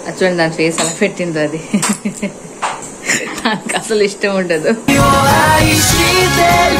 అది చూడండి దాని ఫేస్ అలా పెట్టింది అది నాకు అసలు ఇష్టం ఉండదు を愛してる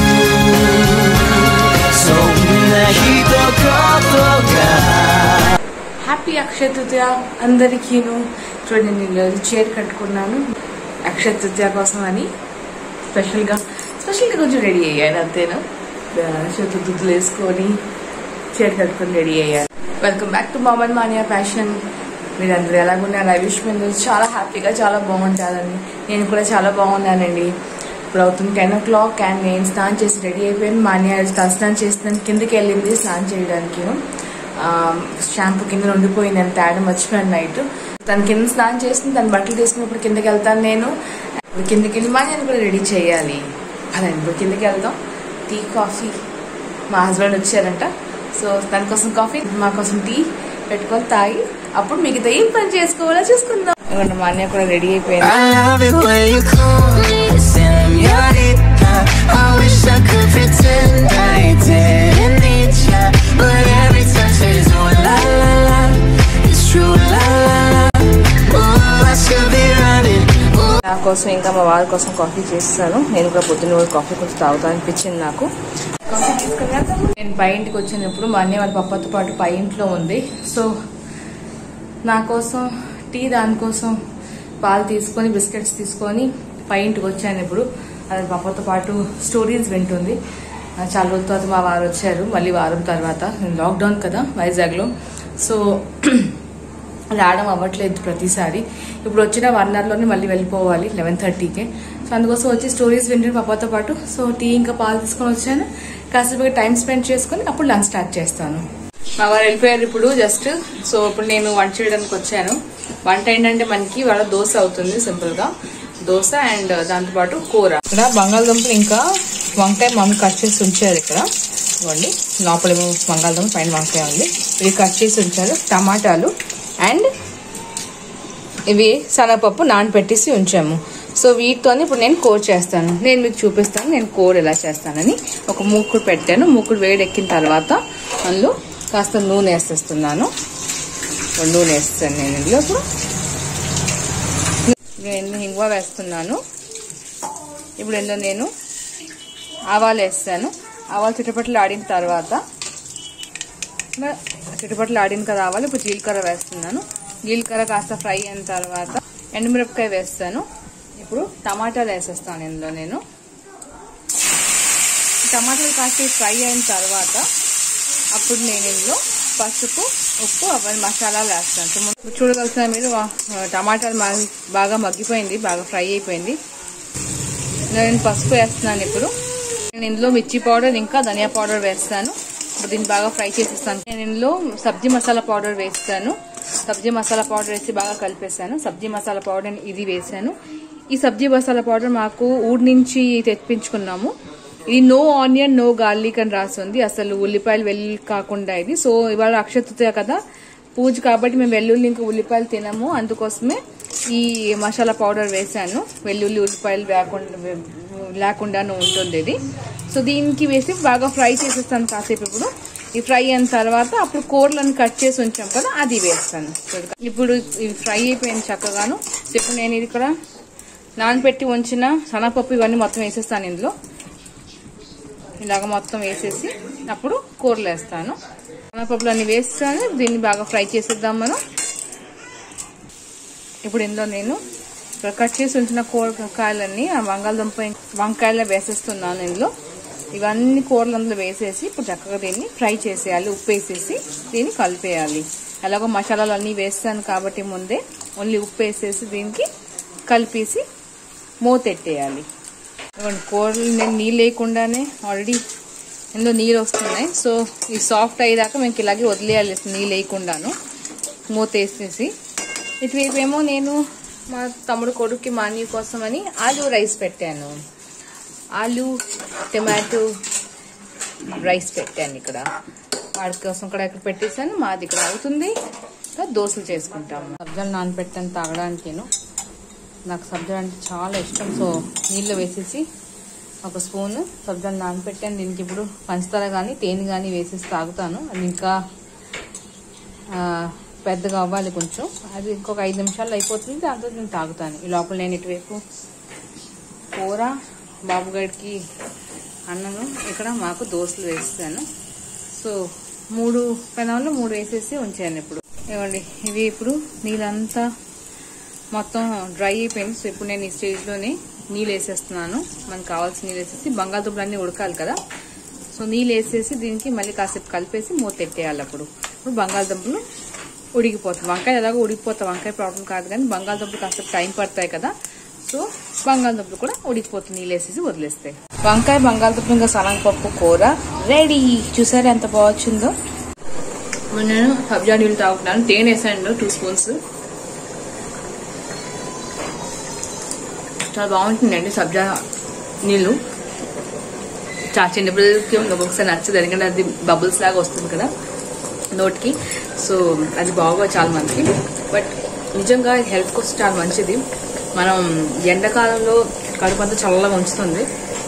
そんな一言が హ్యాపీ అక్షయ తృతీయ అందరికీను చూడండి నేను ఈరోజు చీర కట్టుకున్నాను అక్షయ తృతీయ కోసం అని స్పెషల్గా స్పెషల్గా కొంచెం రెడీ అయ్యాను అంతేనా చేతులు వేసుకొని చీర కట్టుకొని రెడీ అయ్యాను వెల్కమ్ బ్యాక్ టు మామన్ మానియా ఫ్యాషన్ మీరందరూ ఎలాగున్నారు ఐ విష్ మీరు చాలా హ్యాపీగా చాలా బాగుంటారని నేను కూడా చాలా బాగున్నానండి ఇప్పుడు అవుతుంది టెన్ ఓ క్లాక్ అండ్ నేను స్నానం చేసి రెడీ అయిపోయాను మాన్యా తలస్నానం చేస్తున్నాను కిందకి వెళ్ళింది స్నానం చేయడానికి షాంపూ కింద ఉండిపోయింది అని తేడా మర్చిపోయాను నైట్ తన కింద స్నానం చేసింది తన బట్టలు తీసుకున్నప్పుడు కిందకి వెళ్తాను నేను ఇప్పుడు కిందకి వెళ్ళి మాన్యాన్ని కూడా రెడీ చేయాలి అదండి ఇప్పుడు కిందకి వెళ్తాం టీ కాఫీ మా హస్బెండ్ వచ్చారంట సో తన కోసం కాఫీ మా కోసం టీ పెట్టుకొని తాగి అప్పుడు మిగతా ఏం పని చేసుకోవాలో చూసుకుందాం ఇవ్వండి మా అన్నయ్య కూడా రెడీ అయిపోయింది I love it when you call me señorita. I wish I could pretend I didn't need ya, but every touch is oh la la la. It's true la la la. Ooh, I should be running. Ooh. నా కోసం ఇంకా మా వారి కోసం coffee చేస్తాను నేను కూడా పొద్దున్న కూడా కాఫీ కొంచెం తాగుతా అనిపించింది నాకు కాఫీ తీసుకుని వెళ్తాము. నేను పై ఇంటికి వచ్చినప్పుడు మా అన్నయ్య వాళ్ళ పప్పతో పాటు పై ఇంట్లో ఉంది సో నా కోసం టీ దానికోసం పాలు తీసుకొని బిస్కెట్స్ తీసుకొని పై ఇంటికి వచ్చాను ఇప్పుడు అది పాపతో పాటు స్టోరీస్ వింటుంది ఆ, చాలా రోజుల తర్వాత మా వారు వచ్చారు మళ్ళీ వారం తర్వాత లాక్డౌన్ కదా వైజాగ్లో సో రావడం అవ్వట్లేదు ప్రతిసారి ఇప్పుడు వచ్చిన వన్ అవర్లోనే మళ్ళీ వెళ్ళిపోవాలి లెవెన్ థర్టీకే సో అందుకోసం వచ్చి స్టోరీస్ వింటాను పాపతో పాటు సో టీ ఇంకా పాలు తీసుకొని వచ్చాను కాసేపు టైం స్పెండ్ చేసుకొని అప్పుడు లంచ్ స్టార్ట్ చేస్తాను మా వారు వెళ్ళిపోయారు ఇప్పుడు జస్ట్ సో ఇప్పుడు నేను వంట చేయడానికి వచ్చాను వంట ఏంటంటే మనకి వాళ్ళ దోశ అవుతుంది సింపుల్ గా దోశ అండ్ దాంతోపాటు కూర ఇక్కడ బంగాళదుంపలు ఇంకా వంకాయ మమ్మీ కట్ చేసి ఉంచారు ఇక్కడ ఇవ్వండి లోపలేమో బంగాళదుంప పైన వంకాయ ఉంది ఇవి కట్ చేసి ఉంచారు టమాటాలు అండ్ ఇవి శనగపప్పు నానపెట్టేసి ఉంచాము సో వీటితోనే ఇప్పుడు నేను కూర చేస్తాను నేను మీకు చూపిస్తాను నేను కూర ఎలా చేస్తానని ఒక మూకుడు పెట్టాను మూకుడు వేడెక్కిన తర్వాత అందులో కాస్త నూనె వేసేస్తున్నాను ఇప్పుడు నూనె వేస్తాను నేను ఇందులో ఇప్పుడు నేను హింగువ వేస్తున్నాను ఇప్పుడు ఇందులో నేను ఆవాలు వేస్తాను ఆవాలు చుట్టుపట్లు ఆడిన తర్వాత ఇలా చుట్టుపట్లు ఆడిన కదా ఆవాలు ఇప్పుడు జీలకర్ర వేస్తున్నాను జీలకర్ర కాస్త ఫ్రై అయిన తర్వాత ఎండుమిరపకాయ వేస్తాను ఇప్పుడు టమాటాలు వేసేస్తాను ఇందులో నేను టమాటాలు కాస్త ఫ్రై అయిన తర్వాత అప్పుడు నేను ఇందులో పసుపు ఉప్పు అవన్నీ మసాలాలు వేస్తాను సో ముందు చూడగలుగుతున్నా మీరు వా- టమాటాలు మా- బాగా మగ్గిపోయింది బాగా ఫ్రై అయిపోయింది నేను పసుపు వేస్తున్నాను ఇప్పుడు నేను ఇందులో మిర్చి పౌడర్ ఇంకా ధనియా పౌడర్ వేస్తాను ఇప్పుడు దీన్ని బాగా ఫ్రై చేసేస్తాను నేను ఇందులో సబ్జీ మసాలా పౌడర్ వేస్తాను సబ్జీ మసాలా పౌడర్ వేసి బాగా కలిపేసాను సబ్జీ మసాలా పౌడర్ ఇది వేసాను ఈ సబ్జీ మసాలా పౌడర్ మాకు ఊరి నుంచి తెప్పించుకున్నాము ఇది నో ఆనియన్ నో గార్లిక్ అని రాస్తుంది అసలు ఉల్లిపాయలు వెళ్ళి కాకుండా ఇది సో ఇవాళ అక్షతృతీయ కదా పూజ కాబట్టి మేము వెల్లుల్లి ఇంకా ఉల్లిపాయలు తినము అందుకోసమే ఈ మసాలా పౌడర్ వేసాను వెల్లుల్లి ఉల్లిపాయలు లేకుండా లేకుండానే ఉంటుంది ఇది సో దీనికి వేసి బాగా ఫ్రై చేసేస్తాను కాసేపు ఇప్పుడు ఈ ఫ్రై అయిన తర్వాత అప్పుడు కూరలను కట్ చేసి ఉంచాం కదా అది వేస్తాను ఇప్పుడు ఇది ఫ్రై అయిపోయింది చక్కగాను సో ఇప్పుడు నేను ఇది ఇక్కడ నానబెట్టి ఉంచిన శనగపప్పు ఇవన్నీ మొత్తం వేసేస్తాను ఇందులో ఇలాగ మొత్తం వేసేసి అప్పుడు కూరలు వేస్తాను శనగపప్పులు అన్ని వేస్తాను దీన్ని బాగా ఫ్రై చేసేద్దాం మనం ఇప్పుడు ఇందులో నేను ఇక్కడ కట్ చేసి ఉంచిన కూరకాయలన్నీ ఆ బంగాళదుంప వంకాయలు వేసేస్తున్నాను ఇందులో ఇవన్నీ కూరలు అందులో వేసేసి ఇప్పుడు చక్కగా దీన్ని ఫ్రై చేసేయాలి ఉప్పు వేసేసి దీన్ని కలిపేయాలి ఎలాగో మసాలాలు అన్నీ వేస్తాను కాబట్టి ముందే ఓన్లీ ఉప్పు వేసేసి దీనికి కలిపేసి మూతెట్టేయాలి ఇవ్వండి కూరలు నేను నీళ్ళు లేకుండానే ఆల్రెడీ ఇందులో నీళ్ళు వస్తున్నాయి సో ఈ సాఫ్ట్ అయ్యేదాకా మేము ఇలాగే వదిలేయాలి నీళ్ళు వేయకుండాను మూత వేసేసి ఇటువైపు ఏమో నేను మా తమ్ముడు కొడుక్కి మాన్యూ కోసం అని ఆలూ రైస్ పెట్టాను ఆలూ టమాటో రైస్ పెట్టాను ఇక్కడ వాడి కోసం కూడా ఇక్కడ పెట్టేశాను మాది ఇక్కడ అవుతుంది ఇంకా దోశలు చేసుకుంటాము సబ్జాలు నానబెట్టాను తాగడానికేను నాకు సబ్జా అంటే చాలా ఇష్టం సో నీళ్ళు వేసేసి ఒక స్పూన్ సబ్జాలు నానబెట్టాను దీనికి ఇప్పుడు పంచదార కానీ తేనె కానీ వేసేసి తాగుతాను అది ఇంకా ఆ, పెద్దగా అవ్వాలి కొంచెం అది ఇంకొక ఐదు నిమిషాలు అయిపోతుంది దాంతో నేను తాగుతాను ఈ లోపల నేను ఇటువైపు కూర బాబు గడికి అన్నను ఇక్కడ మాకు దోశలు వేస్తాను సో మూడు పెనాలు మూడు వేసేసి ఉంచాను ఇప్పుడు ఇవ్వండి ఇవి ఇప్పుడు నీళ్ళంతా మొత్తం డ్రై అయిపోయింది సో ఇప్పుడు నేను ఈ స్టేజ్లోనే నీళ్ళు వేసేస్తున్నాను మనకు కావాల్సిన నీళ్ళు వేసేసి బంగాళదుంపలు అన్నీ ఉడకాలి కదా సో నీళ్ళు వేసేసి దీనికి మళ్ళీ కాసేపు కలిపేసి మూత పెట్టేయాలి అప్పుడు ఇప్పుడు బంగాళదుంపలు ఉడికిపోతాయి వంకాయ ఎలాగో ఉడికిపోతాయి వంకాయ ప్రాబ్లం కాదు కానీ బంగాళదుంపలు కాసేపు టైం పడతాయి కదా సో బంగాళదుంపలు కూడా ఉడికిపోతుంది నీళ్ళు వేసేసి వదిలేస్తాయి వంకాయ బంగాళదుంప ఇంకా సనగపప్పు కూర రెడీ చూసారా ఎంత బాగా వచ్చిందో ఇప్పుడు నేను సబ్జా నీళ్ళు తాగుతున్నాను తేనె వేసాను టూ స్పూన్స్ చాలా బాగుంటుందండి సబ్జా నీళ్ళు చాలా చిన్న పిల్లలకి ఒక్కొక్కసారి నచ్చదు ఎందుకంటే అది బబుల్స్ లాగా వస్తుంది కదా నోట్కి సో అది బాగా చాలా మంచిది బట్ నిజంగా హెల్త్ కోసం చాలా మంచిది మనం ఎండాకాలంలో కడుపు అంతా చల్లగా ఉంచుతుంది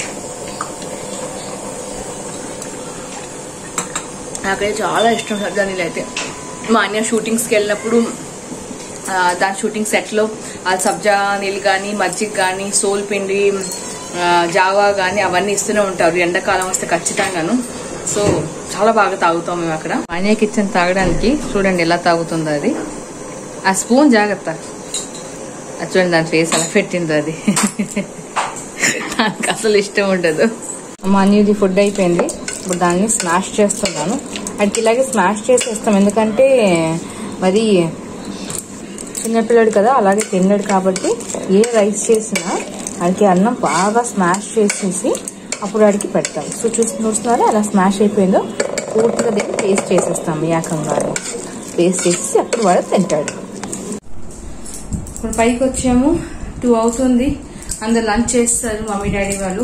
నాకైతే చాలా ఇష్టం సబ్జా నీళ్ళు అయితే మా అన్య షూటింగ్స్కి వెళ్ళినప్పుడు ఆ, దాని షూటింగ్ సెట్లో ఆ సబ్జా నీళ్ళు కానీ మజ్జిగ కానీ సోల్ పిండి ఆ, జావా కానీ అవన్నీ ఇస్తూనే ఉంటారు ఎండాకాలం వస్తే ఖచ్చితంగాను సో చాలా బాగా తాగుతాం మేము అక్కడ అన్య కిచెన్ తాగడానికి చూడండి ఎలా తాగుతుందో అది ఆ స్పూన్ జాగ్రత్త అది చూడండి దాని ఫేస్ అలా పెట్టింది అది నాకు అసలు ఇష్టం ఉండదు మా అన్యది ఫుడ్ అయిపోయింది ఇప్పుడు దాన్ని స్మాష్ చేస్తున్నాను అది ఇలాగే స్మాష్ చేసేస్తాం ఎందుకంటే మరి చిన్నపిల్లడు కదా అలాగే తిన్నాడు కాబట్టి ఏ రైస్ చేసినా వాడికి అన్నం బాగా స్మాష్ చేసేసి అప్పుడు వాడికి పెడతాం సో చూసి చూస్తున్నారా అలా స్మాష్ అయిపోయిందో పూర్తిగా దీన్ని పేస్ట్ చేసేస్తాం ఏకంగా పేస్ట్ చేసేసి అప్పుడు వాడు తింటాడు ఇప్పుడు పైకి వచ్చాము టూ అవుతుంది అందరు లంచ్ చేస్తారు మమ్మీ డాడీ వాళ్ళు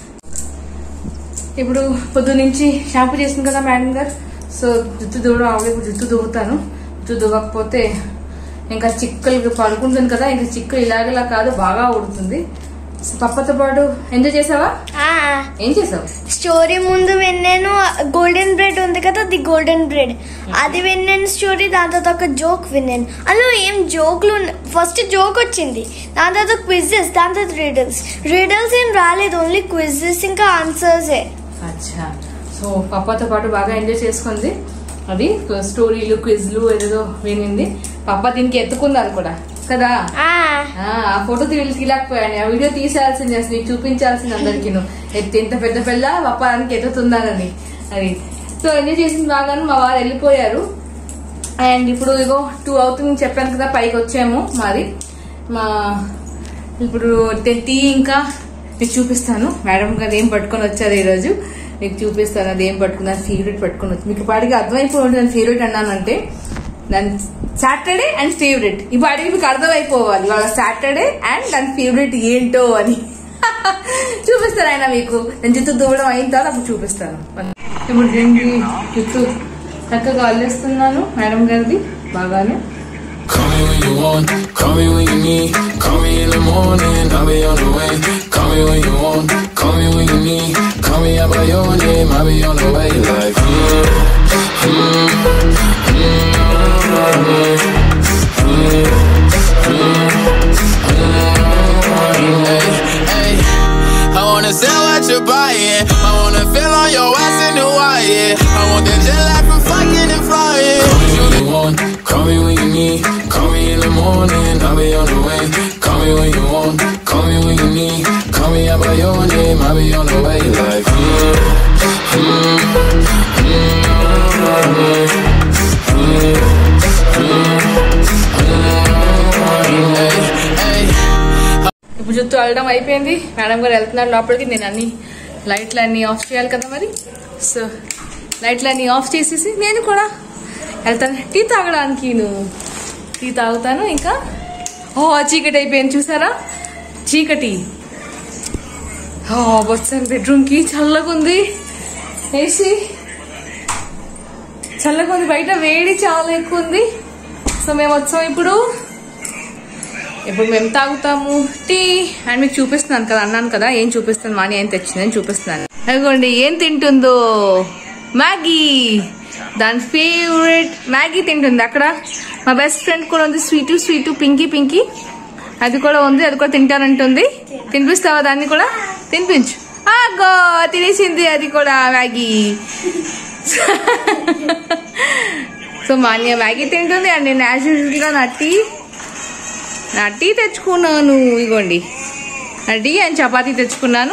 ఇప్పుడు పొద్దు నుంచి షాంపూ చేసింది కదా మేడం గారు సో జుట్టు దూడ ఆవిడ ఇప్పుడు జుట్టు దూగుతాను జుట్టు దూగకపోతే ఇంకా చిక్కలు పడుకుంటుంది కదా ఇంకా చిక్కలు ఇలాగలా కాదు బాగా ఉడుతుంది సో పప్పతో పాటు ఎంజాయ్ చేసావా ఏం చేసావు స్టోరీ ముందు విన్నాను గోల్డెన్ బ్రెడ్ ఉంది కదా ది గోల్డెన్ బ్రెడ్ అది విన్నాను స్టోరీ దాని తర్వాత ఒక జోక్ విన్నాను అందులో ఏం జోక్లు ఫస్ట్ జోక్ వచ్చింది దాని తర్వాత క్విజెస్ దాని తర్వాత రీడల్స్ రీడల్స్ ఏం రాలేదు ఓన్లీ క్విజెస్ ఇంకా ఆన్సర్సే అచ్చా సో పప్పతో పాటు బాగా ఎంజాయ్ చేసుకుంది అది స్టోరీలు క్విజ్లు ఏదేదో వినింది పప్ప దీనికి ఎత్తుకుందాను కూడా కదా ఆ ఆ ఫోటో తీయలేకపోయాను ఆ వీడియో తీసేయాల్సింది అసలు నీకు చూపించాల్సింది అందరికి ఎత్తి ఇంత పెద్ద పిల్ల పప్పానికి ఎత్తుతుందానని అది సో ఎంజాయ్ చేసింది బాగాను మా వారు వెళ్ళిపోయారు అండ్ ఇప్పుడు ఇగో టూ అవుతుంది చెప్పాను కదా పైకి వచ్చాము మరి మా ఇప్పుడు తే- టీ ఇంకా మీకు చూపిస్తాను మేడం గారు ఏం పట్టుకొని వచ్చారు ఈరోజు మీకు చూపిస్తాను అది ఏం పట్టుకున్నారు ఫేవరెట్ పట్టుకొని వచ్చి మీకు పాడికి అర్థమైపోయి దాని ఫేవరెట్ అన్నానంటే దాని సాటర్డే అండ్ ఫేవరెట్ ఈ పాడికి మీకు అర్థమైపోవాలి వాళ్ళ సాటర్డే అండ్ దాని ఫేవరెట్ ఏంటో అని చూపిస్తాను ఆయన మీకు నేను జుట్టు దువ్వడం అయిన తర్వాత అప్పుడు చూపిస్తాను ఇప్పుడు రెండు జుట్టు చక్కగా అల్లేస్తున్నాను మేడం గారిది బాగానే Call me when you want, call me when you need. Call me in the morning, I'll be on the way. Call me when you want, call me when you need. Call me out by your name, I'll be on the way. Like, mm, mm, mm, mm, hey, hey. I wanna sell what you're buying. I wanna feel on your ass in Hawaii. I want that jet lag from fucking and flying. Call me when you want, call me when you need. Call me in the morning, I'll be on the way. Call me when you want, call me when you need. Call me out by your name, I'll be on the way. Like, mm, mm, mm, mm, hey, hey. ఇప్పుడు జుట్టు అల్లడం అయిపోయింది madam గారు వెళ్తున్నారు లోపలికి నేను అన్ని లైట్లు అన్ని ఆఫ్ చేయాలి కదా మరి సో లైట్లు అన్ని ఆఫ్ చేసేసి నేను కూడా వెళ్తాను టీ తాగడానికి నువ్వు టీ తాగుతాను ఇంకా ఓ చీకటి అయిపోయింది చూసారా చీకటి ఓ వచ్చాను బెడ్రూమ్కి చల్లగా ఉంది ఏసీ చల్లగా ఉంది బయట వేడి చాలా ఎక్కువ ఉంది సో మేము వచ్చాం ఇప్పుడు ఇప్పుడు మేము తాగుతాము టీ అండ్ మీకు చూపిస్తున్నాను కదా అన్నాను కదా ఏం చూపిస్తాను మాని ఏం తెచ్చిందని చూపిస్తున్నాను అదిగోండి ఏం తింటుందో మ్యాగీ దాని ఫేవరెట్ మ్యాగీ తింటుంది అక్కడ మా బెస్ట్ ఫ్రెండ్ కూడా ఉంది స్వీటు స్వీటు పింకీ పింకీ అది కూడా ఉంది అది కూడా తింటానంటుంది తినిపిస్తావా దాన్ని కూడా తినిపించు ఆగో తినేసింది అది కూడా మ్యాగీ సో మాన్య మ్యాగీ తింటుంది అండ్ నేను యాజ్ యూజువల్గా నా టీ నా టీ తెచ్చుకున్నాను ఇగోండి నా టీ అండ్ చపాతీ తెచ్చుకున్నాను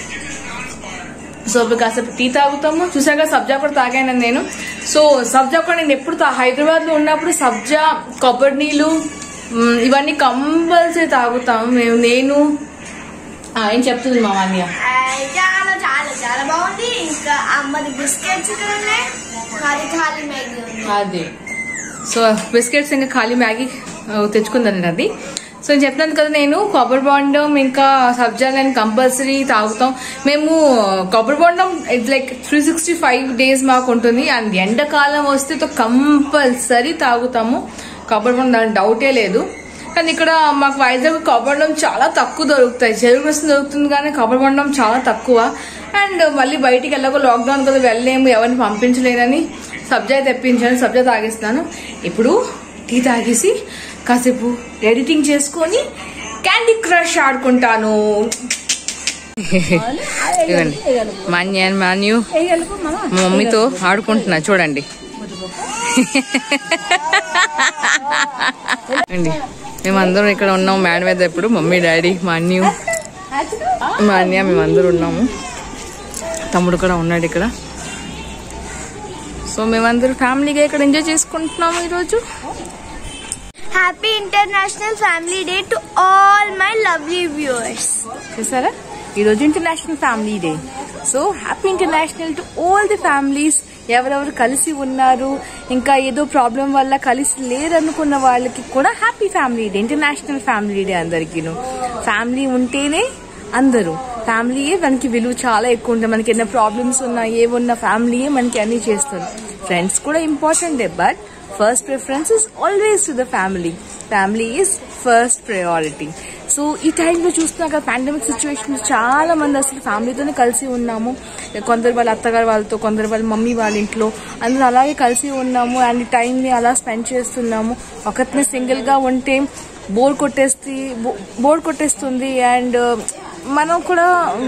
సో ఇప్పుడు కాసేపు టీ తాగుతాము చూసాక సబ్జా కూడా తాగాను నేను సో సబ్జా కూడా నేను ఎప్పుడు తా- హైదరాబాద్ లో ఉన్నప్పుడు సబ్జా కొబ్బరి నీళ్ళు మ్, ఇవన్నీ కంపల్సరీ తాగుతాము మేము నేను ఆ, ఏం చెప్తుంది మా మాన్య చాలా చాలా చాలా బాగుంది ఇంకా అమ్మది బిస్కెట్స్ కూడా ఉన్నాయి ఖాళీ ఖాళీ మ్యాగీ ఉంది అదే సో బిస్కెట్స్ ఇంకా ఖాళీ మ్యాగీ ఆ, తెచ్చుకుందండి అది సో నేను చెప్తాను కదా నేను కొబ్బరి బొండం ఇంకా సబ్జా నేను కంపల్సరీ తాగుతాం మేము కొబ్బరి బొండం it's like three sixty five days మాకు ఉంటుంది అండ్ ఎండాకాలం వస్తే తో కంపల్సరీ తాగుతాము కొబ్బరి బొండం దాని డౌటే లేదు కానీ ఇక్కడ మాకు వైజాగ్ కొబ్బరి బొండం చాలా తక్కువ దొరుకుతాయి చెరుకు రసం దొరుకుతుంది కానీ కొబ్బరి బొండం చాలా తక్కువ అండ్ మళ్ళీ బయటికి వెళ్ళక లాక్డౌన్ కదా వెళ్ళలేము ఎవరిని పంపించలేనని సబ్జా తెప్పించాను సబ్జా తాగేస్తున్నాను ఇప్పుడు టీ తాగేసి కాసేపు ఎడిటింగ్ చేసుకొని క్యాండీ క్రష్ ఆడుకుంటాను ఇవ్వండి మాన్య మాన్యు మా మమ్మీతో ఆడుకుంటున్నా చూడండి అండి మేమందరం ఇక్కడ ఉన్నాం మేడ మీద ఇప్పుడు మమ్మీ డాడీ మా అన్యు మా అన్య మేమందరం ఉన్నాము తమ్ముడు కూడా ఉన్నాడు ఇక్కడ సో మేమందరం ఫ్యామిలీగా ఇక్కడ ఎంజాయ్ చేసుకుంటున్నాము ఈరోజు happy international family day to all my lovely viewers చూసారా ఈరోజు international family day so happy international to all the families ఎవరెవరు కలిసి ఉన్నారు ఇంకా ఏదో ప్రాబ్లం వల్ల కలిసి లేరనుకున్న వాళ్ళకి కూడా happy family day international family day అందరికీను ఫ్యామిలీ ఉంటేనే అందరూ ఫ్యామిలీయే మనకి విలువ చాలా ఎక్కువ ఉంటుంది మనకి ఎన్నో ప్రాబ్లమ్స్ ఉన్నా ఏమున్నా ఫ్యామిలీయే మనకి అన్ని చేస్తారు ఫ్రెండ్స్ కూడా ఇంపార్టెంటే but first preference is always to the family family is first priority so ఈ టైంలో చూస్తున్నాక పాండమిక్ సిచ్యువేషన్ చాలా మంది అసలు ఫ్యామిలీతోనే కలిసి ఉన్నాము కొందరు వాళ్ళ అత్తగారు వాళ్ళతో కొందరు వాళ్ళ మమ్మీ వాళ్ళ ఇంట్లో అందరూ అలాగే కలిసి ఉన్నాము అండ్ ఈ టైంని అలా స్పెండ్ చేస్తున్నాము ఒకరిని సింగిల్గా ఉంటే బోర్ కొట్టేస్తే బోర్ కొట్టేస్తుంది అండ్ మనం కూడా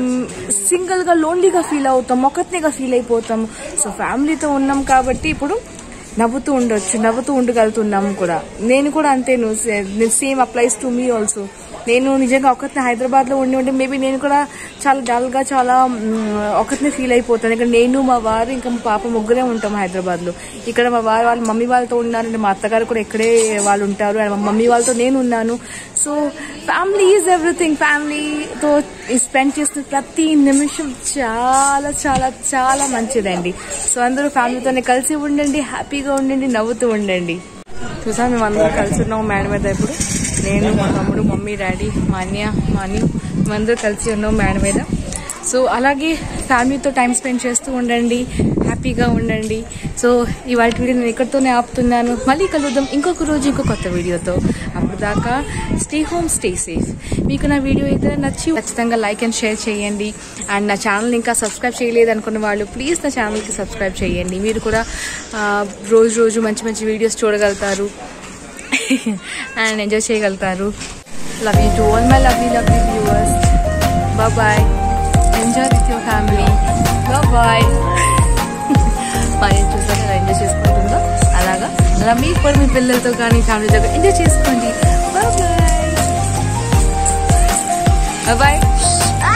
సింగిల్ గా లోన్లీగా ఫీల్ అవుతాం ఒకటిగా ఫీల్ అయిపోతాం సో ఫ్యామిలీతో ఉన్నాం కాబట్టి ఇప్పుడు నవ్వుతూ ఉండొచ్చు నవ్వుతూ ఉండగలుగుతున్నాము కూడా నేను కూడా అంతే same applies to me also నేను నిజంగా ఒకరిని హైదరాబాద్ లో ఉండి ఉంటే మేబీ నేను కూడా చాలా డల్ గా చాలా ఒకరిని ఫీల్ అయిపోతాను ఇక్కడ నేను మా వారు ఇంకా మా పాప ముగ్గురే ఉంటాం హైదరాబాద్ లో ఇక్కడ మా వారు వాళ్ళ మమ్మీ వాళ్ళతో ఉన్నారంటే మా అత్తగారు కూడా ఇక్కడే వాళ్ళు ఉంటారు అండ్ మా మమ్మీ వాళ్ళతో నేను ఉన్నాను సో ఫ్యామిలీ ఈజ్ ఎవ్రీథింగ్ ఫ్యామిలీతో స్పెండ్ చేసిన ప్రతి నిమిషం చాలా చాలా చాలా మంచిదండి సో అందరూ ఫ్యామిలీతోనే కలిసి ఉండండి హ్యాపీగా ఉండండి నవ్వుతూ ఉండండి చూసా మేము అందరం కలిసి ఉన్నాము మేడ మీద ఇప్పుడు నేను మా తమ్ముడు మమ్మీ డాడీ మా అన్య మా అన్ని మేమందరూ కలిసి ఉన్నాం మేడ మీద సో అలాగే ఫ్యామిలీతో టైం స్పెండ్ చేస్తూ ఉండండి హ్యాపీగా ఉండండి సో ఇవాళ వీడియో నేను ఇక్కడితోనే ఆపుతున్నాను మళ్ళీ కలుద్దాం ఇంకొక రోజు ఇంకో కొత్త వీడియోతో అప్పుడు దాకా స్టే హోమ్ స్టే సేఫ్ మీకు నా వీడియో అయితే నచ్చి ఖచ్చితంగా లైక్ అండ్ షేర్ చేయండి అండ్ నా ఛానల్ ఇంకా సబ్స్క్రైబ్ చేయలేదు అనుకున్న వాళ్ళు ప్లీజ్ నా ఛానల్కి సబ్స్క్రైబ్ చేయండి మీరు కూడా ఆ, రోజు రోజు మంచి మంచి వీడియోస్ చూడగలుగుతారు అండ్ ఎంజాయ్ చేయగలుగుతారు love you to all my lovely lovely viewers bye enjoy with your family bye మరి చూసాక ఎలా ఎంజాయ్ చేసుకుంటుందో అలాగా అలా మీకు కూడా మీ పిల్లలతో కానీ ఫ్యామిలీతో కానీ ఎంజాయ్ చేసుకోండి బాయ్ బాయ్ బాయ్